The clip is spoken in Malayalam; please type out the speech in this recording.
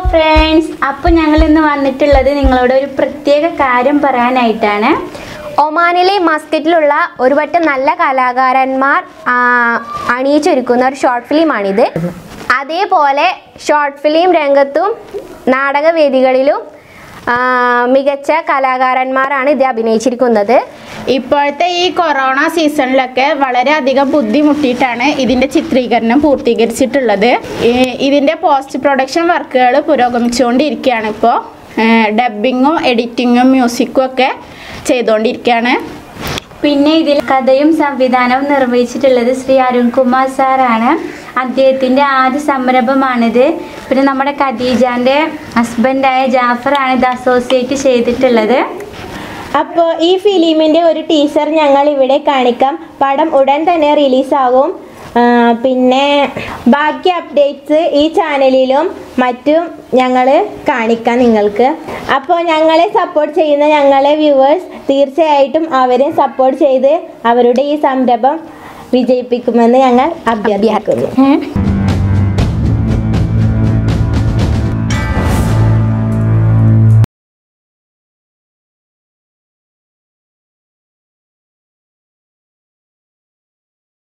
ഫ്രണ്ട്സ് അപ്പോൾ ഞങ്ങൾ ഇന്ന് വന്നിട്ടുള്ളത് നിങ്ങളോട് ഒരു പ്രത്യേക കാര്യം പറയാനായിട്ടാണ് ഒമാനിലെ മസ്കറ്റിലുള്ള ഒരു പറ്റം നല്ല കലാകാരന്മാർ ആ, അണിയിച്ചൊരുക്കുന്ന ഒരു ഷോർട്ട് ഫിലിമാണിത് അതേപോലെ ഷോർട്ട് ഫിലിം രംഗത്തും നാടകവേദികളിലും ആ, മികച്ച കലാകാരന്മാരാണ് ഇത് അഭിനയിച്ചിരിക്കുന്നത് ഇപ്പോഴത്തെ ഈ കൊറോണ സീസണിലൊക്കെ വളരെയധികം ബുദ്ധിമുട്ടിയിട്ടാണ് ഇതിൻ്റെ ചിത്രീകരണം പൂർത്തീകരിച്ചിട്ടുള്ളത് ഈ- ഇതിൻ്റെ പോസ്റ്റ് പ്രൊഡക്ഷൻ വർക്കുകൾ പുരോഗമിച്ചുകൊണ്ടിരിക്കുകയാണ് ഇപ്പോൾ ഡബിങ്ങും എഡിറ്റിങ്ങും മ്യൂസിക്കും ഒക്കെ ചെയ്തുകൊണ്ടിരിക്കുകയാണ് പിന്നെ ഇതിൽ കഥയും സംവിധാനവും നിർവഹിച്ചിട്ടുള്ളത് ശ്രീ അരുൺകുമാർ സാറാണ് അദ്ദേഹത്തിൻ്റെ ആദ്യ സംരംഭമാണിത് പിന്നെ നമ്മുടെ ഖദീജാൻ്റെ ഹസ്ബൻഡായ ജാഫറാണ് ഇത് അസോസിയേറ്റ് ചെയ്തിട്ടുള്ളത് അപ്പോൾ ഈ ഫിലിമിൻ്റെ ഒരു ടീസർ ഞങ്ങൾ ഇവിടെ കാണിക്കാം പടം ഉടൻ തന്നെ റിലീസാകും ആ, പിന്നെ ബാക്കി അപ്ഡേറ്റ്സ് ഈ ചാനലിലും മറ്റും ഞങ്ങൾ കാണിക്കാം നിങ്ങൾക്ക് അപ്പോൾ ഞങ്ങളെ സപ്പോർട്ട് ചെയ്യുന്ന ഞങ്ങളെ വ്യൂവേഴ്സ് തീർച്ചയായിട്ടും അവരെ സപ്പോർട്ട് ചെയ്ത് അവരുടെ ഈ സംരംഭം വിജയിപ്പിക്കുമെന്ന് ഞങ്ങൾ അഭ്യർത്ഥിക്കുന്നു